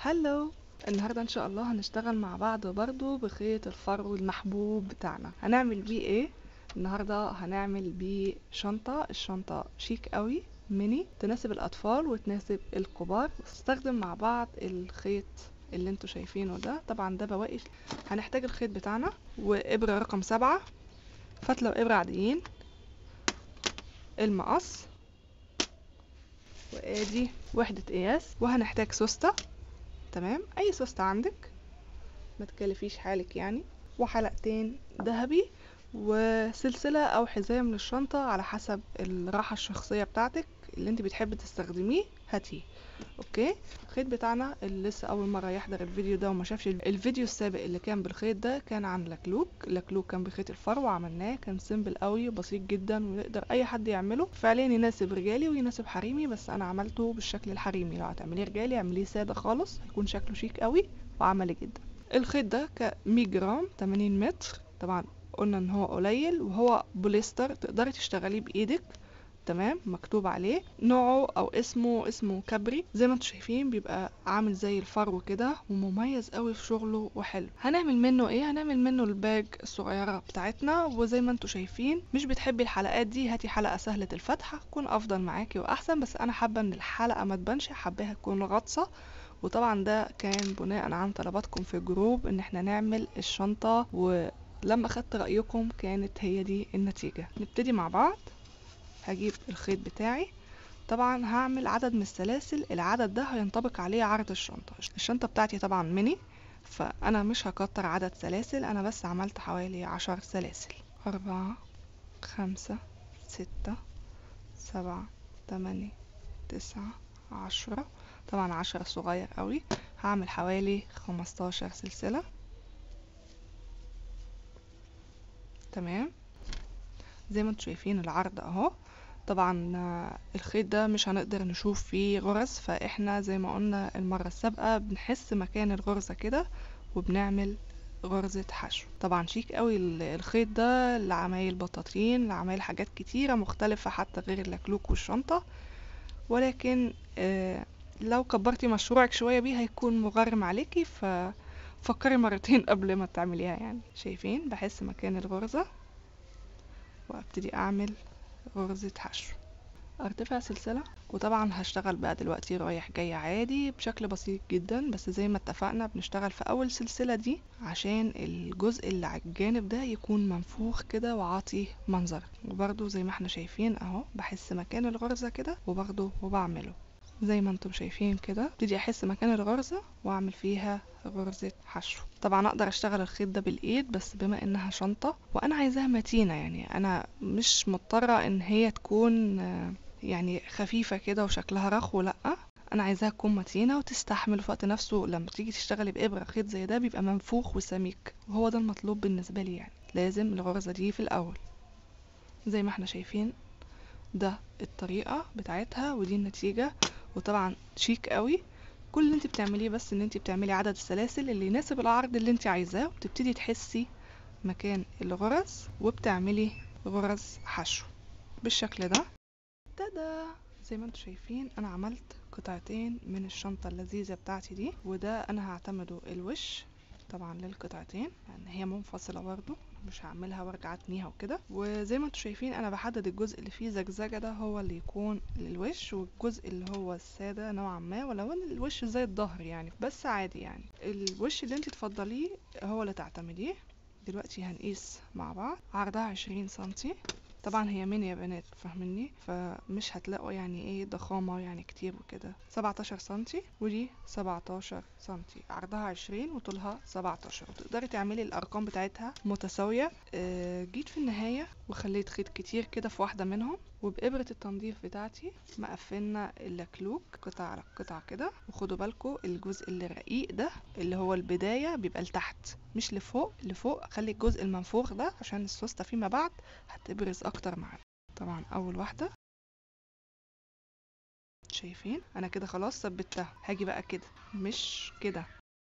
هلو النهارده ان شاء الله هنشتغل مع بعض برضو بخيط الفرو المحبوب بتاعنا هنعمل بيه ايه النهارده هنعمل بيه شنطه الشنطه شيك قوي ميني تناسب الاطفال وتناسب الكبار نستخدم مع بعض الخيط اللي انتوا شايفينه ده طبعا ده بواقي هنحتاج الخيط بتاعنا وابره رقم سبعة فتله وابره عاديين المقص وادي وحدة قياس وهنحتاج سوستة تمام اي سوستة عندك ما تكلفيش حالك يعني وحلقتين ذهبي وسلسلة او حزام للشنطة على حسب الراحة الشخصية بتاعتك اللي انت بتحبي تستخدميه هاتيه اوكي الخيط بتاعنا اللي لسه اول مره يحضر الفيديو ده وما شافش الفيديو السابق اللي كان بالخيط ده كان عن لكلوك لكلوك كان بخيط الفرو عملناه كان سيمبل قوي بسيط جدا ويقدر اي حد يعمله فعليا يناسب رجالي ويناسب حريمي بس انا عملته بالشكل الحريمي لو هتعمليه رجالي اعمليه ساده خالص هيكون شكله شيك قوي وعملي جدا الخيط ده ك 100 جرام 80 متر طبعا قلنا ان هو قليل وهو بوليستر تقدري تشتغليه بايدك تمام مكتوب عليه نوعه او اسمه اسمه كابري زي ما انتم شايفين بيبقى عامل زي الفرو كده ومميز قوي في شغله وحلو هنعمل منه ايه هنعمل منه الباج الصغيره بتاعتنا وزي ما انتم شايفين مش بتحبي الحلقات دي هاتي حلقه سهله الفتح تكون افضل معاكي واحسن بس انا حابه ان الحلقه ما تبانش حباها تكون غطسه وطبعا ده كان بناء عن طلباتكم في الجروب ان احنا نعمل الشنطه ولما خدت رايكم كانت هي دي النتيجه نبتدي مع بعض هجيب الخيط بتاعي طبعا هعمل عدد من السلاسل العدد ده هينطبق عليه عرض الشنطة الشنطة بتاعتي طبعا ميني فأنا مش هكتر عدد سلاسل أنا بس عملت حوالي عشر سلاسل أربعة خمسة ستة سبعة تمانية تسعة عشرة طبعا عشرة صغير قوي هعمل حوالي خمستاشر سلسلة تمام زي ما انتم شايفين العرض اهو طبعا الخيط ده مش هنقدر نشوف فيه غرز فاحنا زي ما قلنا المرة السابقة بنحس مكان الغرزة كده وبنعمل غرزة حشو طبعا شيك قوي الخيط ده لعمايل بطاطين لعمايل حاجات كتيرة مختلفة حتى غير اللكلوك والشنطة ولكن آه لو كبرتي مشروعك شوية بيه هيكون مغرم عليكي ففكري مرتين قبل ما تعمليها يعني شايفين بحس مكان الغرزة وابتدي اعمل غرزة حشو ارتفع سلسلة وطبعا هشتغل بقى دلوقتي رايح جاي عادي بشكل بسيط جدا بس زي ما اتفقنا بنشتغل في اول سلسلة دي عشان الجزء اللي على الجانب ده يكون منفوخ كده وعاطي منظر وبرده زي ما احنا شايفين اهو بحس مكان الغرزة كده وباخده وبعمله زي ما انتم شايفين كده ابتدي احس مكان الغرزة واعمل فيها غرزة حشو طبعا اقدر اشتغل الخيط ده بالايد بس بما انها شنطة وانا عايزاها متينة يعني انا مش مضطرة ان هي تكون يعني خفيفة كده وشكلها رخو لأ انا عايزاها تكون متينة وتستحمل في وقت نفسه لما تيجي تشتغلي بإبرة خيط زي ده بيبقى منفوخ وسميك وهو ده المطلوب بالنسبة لي يعني لازم الغرزة دي في الاول زي ما احنا شايفين ده الطريقة بتاعتها ودي النتيجة وطبعا شيك قوي كل اللي انت بتعمليه بس ان انت بتعملي عدد السلاسل اللي يناسب العرض اللي انت عايزاه وبتبتدي تحسي مكان الغرز وبتعملي غرز حشو بالشكل ده تدا زي ما انتم شايفين انا عملت قطعتين من الشنطة اللذيذة بتاعتي دي وده انا هعتمده الوش طبعا للقطعتين لان هي منفصلة برضو مش هعملها وارجع اتنيها وكده وزي ما انتم شايفين انا بحدد الجزء اللي فيه زجزجة ده هو اللي يكون للوش والجزء اللي هو السادة نوعا ما ولو ان الوش زي الظهر يعني بس عادي يعني الوش اللي انت تفضليه هو اللي تعتمديه دلوقتي هنقيس مع بعض عرضها عشرين سنتي طبعا هي ميني يا بنات فاهميني فمش هتلاقوا يعني ايه ضخامة يعني كتير وكده 17 سنتي ودي 17 سنتي عرضها 20 وطولها 17 وتقدري تعملي الارقام بتاعتها متساوية آه جيت في النهاية وخليت خيط كتير كده في واحدة منهم وبإبرة التنظيف بتاعتي مقفلنا اللكلوك قطعة على قطعة كده وخدوا بالكم الجزء اللي رقيق ده اللي هو البداية بيبقى لتحت مش لفوق لفوق خلي الجزء المنفوخ ده عشان السوستة فيما بعد هتبرز اكتر معانا طبعا اول واحدة شايفين انا كده خلاص ثبتها هاجي بقى كده مش كده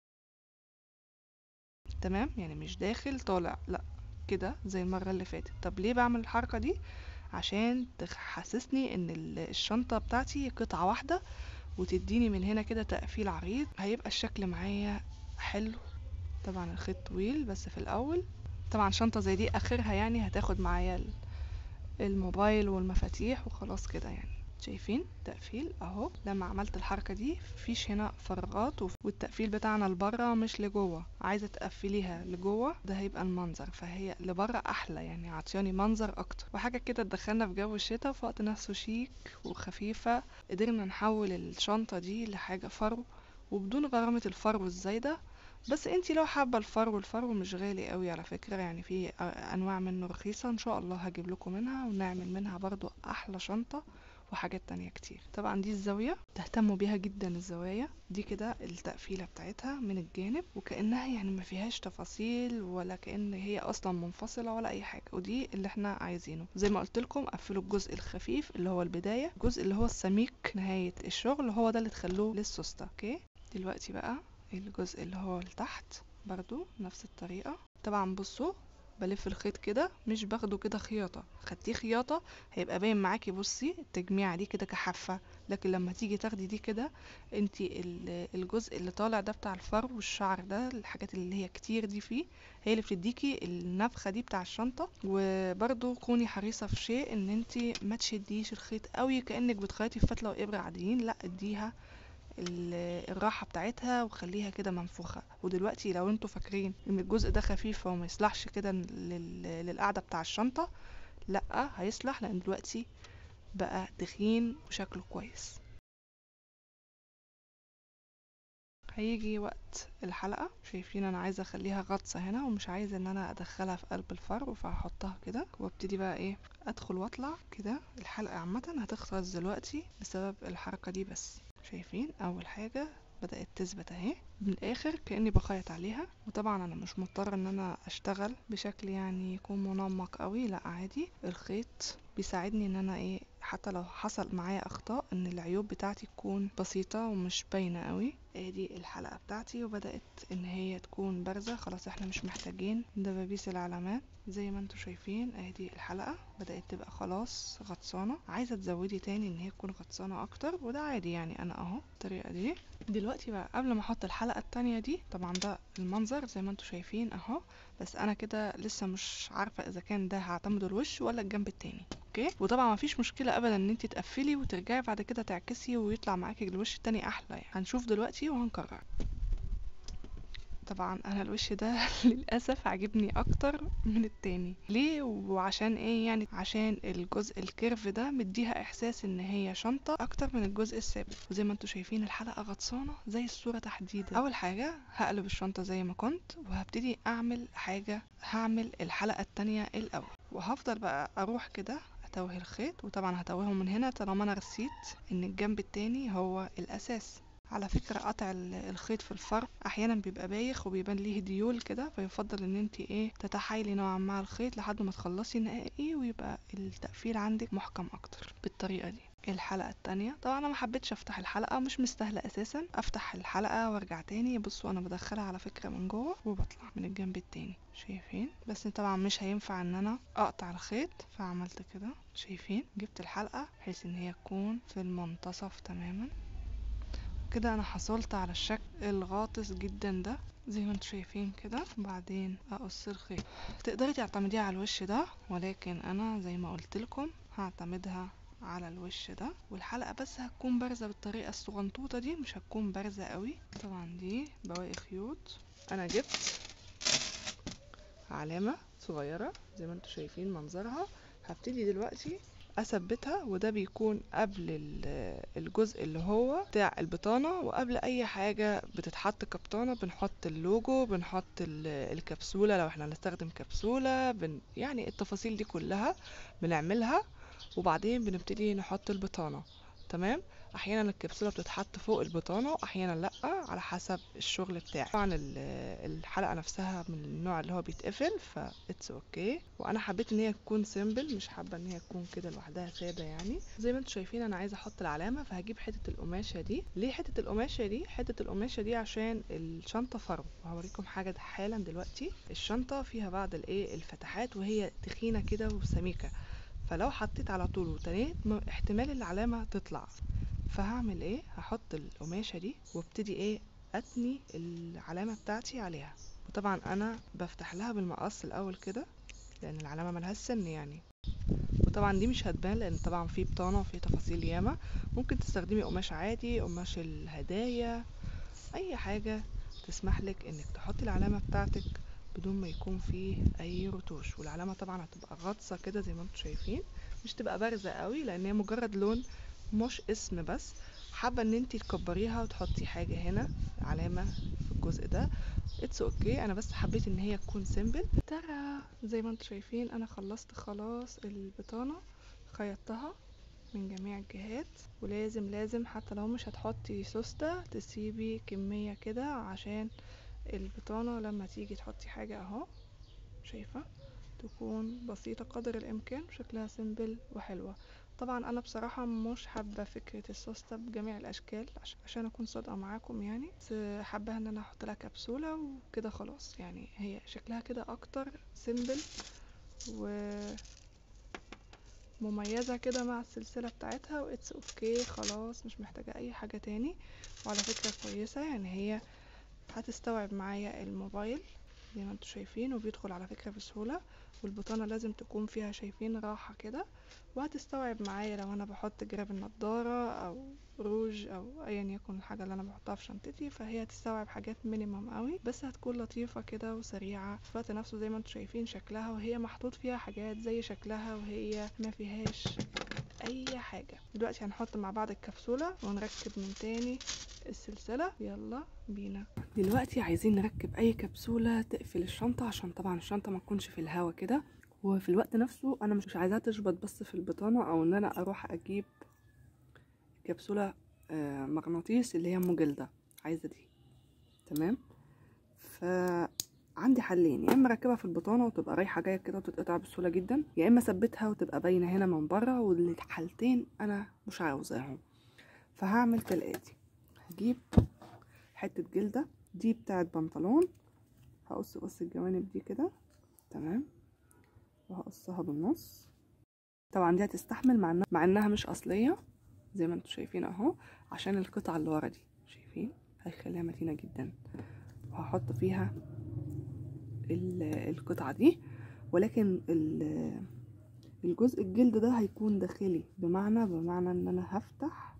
تمام يعني مش داخل طالع لا كده زي المرة اللي فاتت طب ليه بعمل الحركة دي عشان تحسسني ان الشنطة بتاعتي قطعة واحدة وتديني من هنا كده تقفيل عريض هيبقى الشكل معايا حلو طبعا الخيط طويل بس في الاول طبعا شنطة زي دي اخرها يعني هتاخد معايا ال- الموبايل والمفاتيح وخلاص كده يعني شايفين تقفيل اهو لما عملت الحركة دي مفيش هنا فراغات وف- والتقفيل بتاعنا لبره مش لجوه عايزة تقفليها لجوه ده هيبقى المنظر فهي لبره احلى يعني عطياني منظر اكتر وحاجة كده تدخلنا في جو الشتا في وقت نفسه شيك وخفيفة قدرنا نحول الشنطة دي لحاجة فرو وبدون غرامة الفرو الزايدة بس انتي لو حابة الفرو الفرو مش غالي قوي على فكرة يعني في انواع منه رخيصة ان شاء الله هجيب لكم منها ونعمل منها برضو احلى شنطة وحاجات تانية كتير طبعا دي الزاوية تهتموا بيها جدا الزوايا دي كده التقفيلة بتاعتها من الجانب وكأنها يعني ما فيهاش تفاصيل ولا كأن هي اصلا منفصلة ولا اي حاجة ودي اللي احنا عايزينه زي ما قلت لكم قفلوا الجزء الخفيف اللي هو البداية الجزء اللي هو السميك نهاية الشغل هو ده اللي تخلوه للسوستة اوكي دلوقتي بقى الجزء اللي هو لتحت برضو نفس الطريقة طبعا بصوا بلف الخيط كده مش باخده كده خياطة خدتيه خياطة هيبقى باين معاكي بصي التجميعة دي كده كحافة لكن لما تيجي تاخدي دي كده انتي ال- الجزء اللي طالع ده بتاع الفرو والشعر ده الحاجات اللي هي كتير دي فيه هي اللي بتديكي النفخة دي بتاع الشنطة وبرضو كوني حريصة في شيء ان انتي ما تشديش الخيط قوي كأنك بتخيطي في فتلة وإبرة عاديين لا اديها ال- الراحة بتاعتها وخليها كده منفوخة ودلوقتي لو انتوا فاكرين ان الجزء ده خفيف وما يصلحش كده لل- للقعدة بتاع الشنطة لا هيصلح لان دلوقتي بقى تخين وشكله كويس هيجي وقت الحلقة شايفين انا عايزة اخليها غطسة هنا ومش عايزة ان انا ادخلها في قلب الفرو فهحطها كده وابتدي بقى ايه ادخل واطلع كده الحلقة عامة هتخلص دلوقتي بسبب الحركة دي بس شايفين اول حاجة بدأت تثبت اهي من الاخر كأني بخيط عليها وطبعا انا مش مضطر ان انا اشتغل بشكل يعني يكون منمق قوي لا عادي الخيط بيساعدني ان انا ايه حتى لو حصل معايا اخطاء ان العيوب بتاعتي تكون بسيطة ومش باينة قوي ادي الحلقة بتاعتي وبدأت ان هي تكون بارزة خلاص احنا مش محتاجين دبابيس العلامات زي ما انتوا شايفين ادي الحلقة بدأت تبقى خلاص غطسانة عايزة تزودي تاني ان هي تكون غطسانة اكتر وده عادي يعني انا اهو الطريقة دي دلوقتي بقى قبل ما احط الحلقة التانية دي طبعا ده المنظر زي ما انتوا شايفين اهو بس انا كده لسه مش عارفة اذا كان ده هعتمد الوش ولا الجنب التاني اوكي وطبعا مفيش مشكلة ابدا ان انت تقفلي وترجعي بعد كده تعكسي ويطلع معاكي الوش التاني احلى يعني هنشوف دلوقتي وهنكرر طبعا انا الوش ده للاسف عجبني اكتر من التاني ليه وعشان ايه يعني عشان الجزء الكيرف ده مديها احساس ان هي شنطة اكتر من الجزء الثابت وزي ما انتوا شايفين الحلقة غطسانة زي الصورة تحديدا اول حاجة هقلب الشنطة زي ما كنت وهبتدي اعمل حاجة هعمل الحلقة التانية الاول وهفضل بقى اروح كده اتوه الخيط وطبعا هتوهه من هنا طالما انا رسيت ان الجنب التاني هو الاساس على فكرة قطع ال- الخيط في الفرو احيانا بيبقى بايخ وبيبان ليه ديول كده فيفضل ان انت ايه تتحايلي نوعا ما على الخيط لحد ما تخلصي نهائي ويبقى التقفيل عندك محكم اكتر بالطريقة دي الحلقة التانية طبعا انا ما حبيتش افتح الحلقة مش مستاهلة اساسا افتح الحلقة وارجع تاني بصوا انا بدخلها على فكرة من جوه وبطلع من الجنب التاني شايفين بس طبعا مش هينفع ان انا اقطع الخيط فعملت كده شايفين جبت الحلقة بحيث ان هي تكون في المنتصف تماما كده انا حصلت على الشكل الغاطس جدا ده زي ما انتوا شايفين كده وبعدين اقص الخيط تقدري تعتمديها على الوش ده ولكن انا زي ما قلت لكم هعتمدها على الوش ده والحلقة بس هتكون بارزة بالطريقة الصغنطوطة دي مش هتكون بارزة قوي طبعا دي بواقي خيوط انا جبت علامة صغيرة زي ما انتوا شايفين منظرها هبتدي دلوقتي اثبتها وده بيكون قبل ال- الجزء اللي هو بتاع البطانة وقبل اي حاجة بتتحط كبطانة بنحط اللوجو بنحط ال- الكبسولة لو احنا هنستخدم كبسولة بن يعني التفاصيل دي كلها بنعملها وبعدين بنبتدي نحط البطانة تمام احيانا الكبسولة بتتحط فوق البطانة واحيانا لا على حسب الشغل بتاعي طبعا ال- الحلقة نفسها من النوع اللي هو بيتقفل ف اتس اوكي وانا حبيت ان هي تكون سيمبل مش حابة ان هي تكون كده لوحدها سادة يعني زي ما انتم شايفين انا عايزة احط العلامة فهجيب حتة القماشة دي ليه حتة القماشة دي حتة القماشة دي عشان الشنطة فرو وهوريكم حاجة حالا دلوقتي الشنطة فيها بعض الايه الفتحات وهي تخينة كده وسميكة فلو حطيت على طول وتنيت م- احتمال العلامة تطلع فهعمل ايه هحط القماشة دي وابتدي ايه اتني العلامة بتاعتي عليها وطبعا انا بفتح لها بالمقص الاول كده لان العلامة ملهاش سن يعني وطبعا دي مش هتبان لان طبعا في بطانة وفي تفاصيل ياما ممكن تستخدمي قماش عادي قماش الهدايا اي حاجة تسمح لك انك تحطي العلامة بتاعتك بدون ما يكون فيه اي رتوش والعلامة طبعا هتبقى غطسة كده زي ما انتم شايفين مش تبقى بارزة قوي لان هي مجرد لون مش اسم بس حابة ان انتي تكبريها وتحطي حاجة هنا علامة في الجزء ده اتس اوكي okay. انا بس حبيت ان هي تكون سيمبل ترى زي ما انتم شايفين انا خلصت خلاص البطانة خيطتها من جميع الجهات ولازم لازم حتى لو مش هتحطي سوستة تسيبي كمية كده عشان البطانة لما تيجي تحطي حاجة اهو شايفة تكون بسيطة قدر الامكان وشكلها سيمبل وحلوة طبعا انا بصراحة مش حابة فكرة السوستة بجميع الاشكال عشان اكون صادقة معاكم يعني بس حابة ان انا احط لها كبسولة وكده خلاص يعني هي شكلها كده اكتر سيمبل و مميزة كده مع السلسلة بتاعتها واتس اوكي خلاص مش محتاجة اي حاجة تاني وعلى فكرة كويسة يعني هي هتستوعب معايا الموبايل زي ما انتوا شايفين وبيدخل على فكرة بسهولة والبطانة لازم تكون فيها شايفين راحة كده وهتستوعب معايا لو انا بحط جراب النضارة او روج او ايا يكن الحاجة اللي انا بحطها في شنطتي فهي هتستوعب حاجات مينيمم قوي بس هتكون لطيفة كده وسريعة في الوقت نفسه زي ما انتوا شايفين شكلها وهي محطوط فيها حاجات زي شكلها وهي ما فيهاش اي حاجة دلوقتي هنحط مع بعض الكبسولة ونركب من تاني السلسلة يلا بينا دلوقتي عايزين نركب اي كبسولة تقفل الشنطة عشان طبعا الشنطة ما تكونش في الهوا كده وفي الوقت نفسه انا مش عايزاها تشبط بس في البطانة او ان انا اروح اجيب كبسولة مغناطيس اللي هي مجلدة عايزة دي تمام فعندي حلين يا اما اركبها في البطانة وتبقى رايحة جاية كده وتتقطع بسهولة جدا يا اما اثبتها وتبقى باينة هنا من بره والحالتين انا مش عاوزاهم فهعمل كالاتي هجيب حتة جلدة دي بتاعت بنطلون هقص بس الجوانب دي كده تمام وهقصها بالنص طبعا دي هتستحمل مع انها مع انها مش اصليه زي ما انتم شايفين اهو عشان القطعه اللي ورا دي شايفين هيخليها متينه جدا وهحط فيها القطعه دي ولكن الجزء الجلد ده هيكون داخلي بمعنى بمعنى ان انا هفتح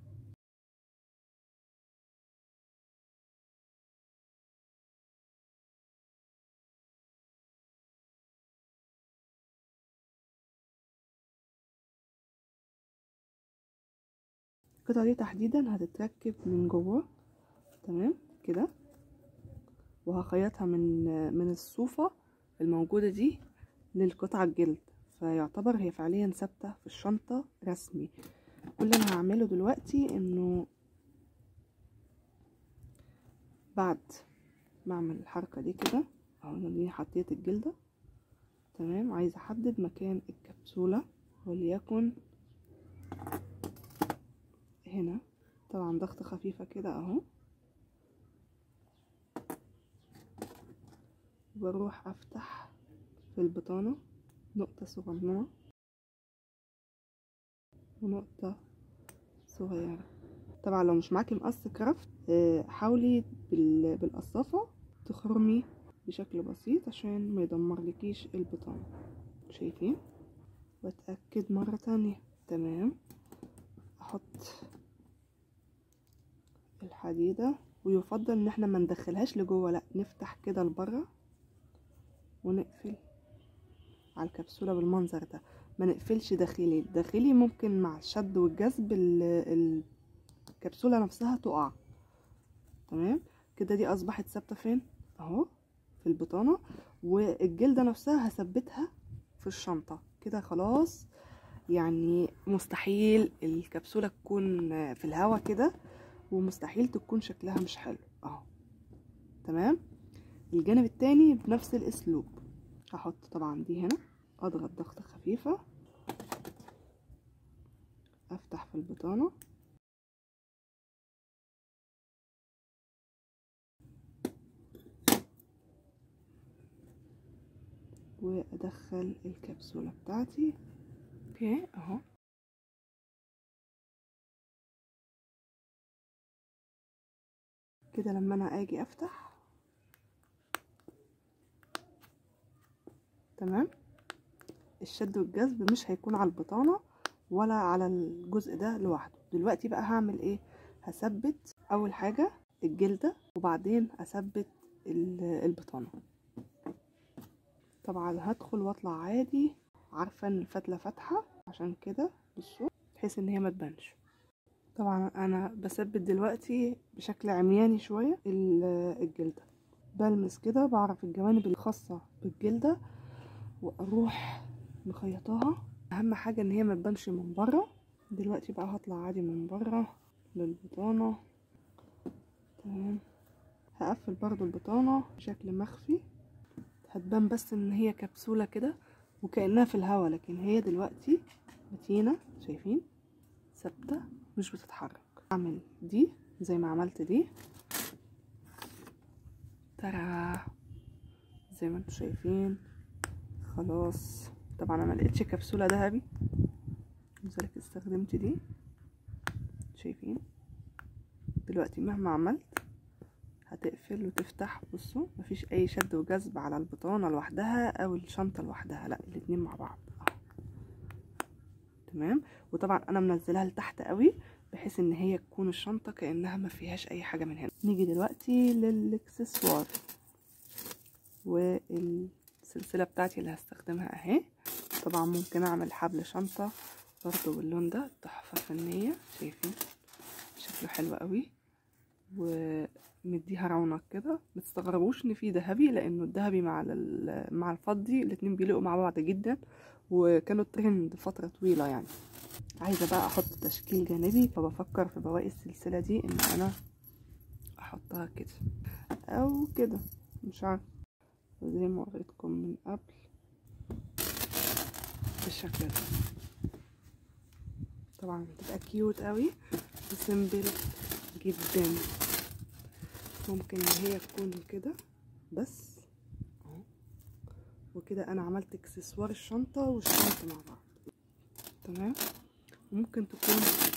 القطعة دي تحديدا هتتركب من جوه تمام كده وهخيطها من من الصوفة الموجودة دي للقطعة الجلد فيعتبر هي فعليا ثابتة في الشنطة رسمي كل اللي انا هعمله دلوقتي انه بعد ما اعمل الحركة دي كده اهو دي حطيت الجلدة تمام عايزة احدد مكان الكبسولة وليكن هنا طبعا ضغط خفيفة كده اهو بروح افتح في البطانة نقطة صغننة ونقطة صغيرة طبعا لو مش معاكي مقص كرافت حاولي بالقصافة تخرمي بشكل بسيط عشان ما يدمرلكيش البطانة شايفين واتأكد مرة تانية تمام احط الحديدة ويفضل ان احنا ما ندخلهاش لجوه لا نفتح كده لبره ونقفل على الكبسولة بالمنظر ده ما نقفلش داخلي الداخلي ممكن مع الشد والجذب الكبسولة نفسها تقع تمام كده دي اصبحت ثابتة فين اهو في البطانة والجلدة نفسها هثبتها في الشنطة كده خلاص يعني مستحيل الكبسولة تكون في الهوا كده ومستحيل تكون شكلها مش حلو اهو تمام الجانب التاني بنفس الاسلوب هحط طبعا دي هنا اضغط ضغطة خفيفة افتح في البطانة وادخل الكبسولة بتاعتي اوكي اهو كده لما انا اجي افتح تمام الشد والجذب مش هيكون على البطانة ولا على الجزء ده لوحده دلوقتي بقى هعمل ايه هثبت اول حاجة الجلدة وبعدين اثبت البطانة طبعا هدخل واطلع عادي عارفة ان الفتلة فاتحة عشان كده بصوا بحيث ان هي ما تبانش طبعا انا بثبت دلوقتي بشكل عمياني شوية الجلدة بلمس كده بعرف الجوانب الخاصة بالجلدة واروح مخيطاها اهم حاجة ان هي ما تبانش من بره دلوقتي بقى هطلع عادي من بره للبطانة تمام هقفل برضو البطانة بشكل مخفي هتبان بس ان هي كبسولة كده وكأنها في الهوا لكن هي دلوقتي متينة شايفين ثابتة مش بتتحرك اعمل دي زي ما عملت دي ترى زي ما انتم شايفين خلاص طبعا انا ملقتش كبسولة ذهبي لذلك استخدمت دي شايفين دلوقتي مهما عملت هتقفل وتفتح بصوا مفيش اي شد وجذب على البطانه لوحدها او الشنطه لوحدها لا الاتنين مع بعض أهو. تمام وطبعا انا منزلها لتحت قوي بحيث ان هي تكون الشنطه كانها ما فيهاش اي حاجه من هنا نيجي دلوقتي للاكسسوار والسلسله بتاعتي اللي هستخدمها اهي طبعا ممكن اعمل حبل شنطه برضو باللون ده تحفه فنيه شايفين شكله حلو قوي ومديها رونق كده متستغربوش ان في ذهبي لانه الذهبي مع مع الفضي الاتنين بيليقوا مع بعض جدا وكانوا ترند فتره طويله يعني عايزه بقى احط تشكيل جانبي فبفكر في بواقي السلسله دي ان انا احطها كده او كده مش عارفه زي ما وريتكم من قبل بالشكل ده طبعا بتبقى كيوت قوي وسيمبل جدا ممكن ان هي تكون كده بس اهو وكده انا عملت اكسسوار الشنطه والشنطه مع بعض تمام وممكن تكون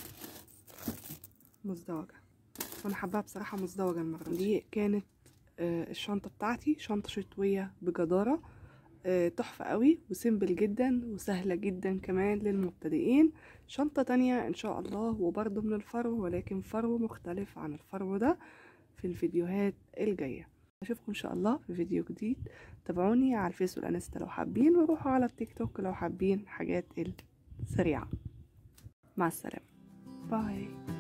مزدوجه وانا حباها بصراحه مزدوجه المره دي كانت آه الشنطه بتاعتي شنطه شتويه بجداره آه تحفه قوي وسيمبل جدا وسهله جدا كمان للمبتدئين شنطه تانية ان شاء الله وبرضه من الفرو ولكن فرو مختلف عن الفرو ده في الفيديوهات الجايه اشوفكم ان شاء الله في فيديو جديد تابعوني على الفيس والانستا لو حابين وروحوا على التيك توك لو حابين حاجات السريعه مع السلامه باي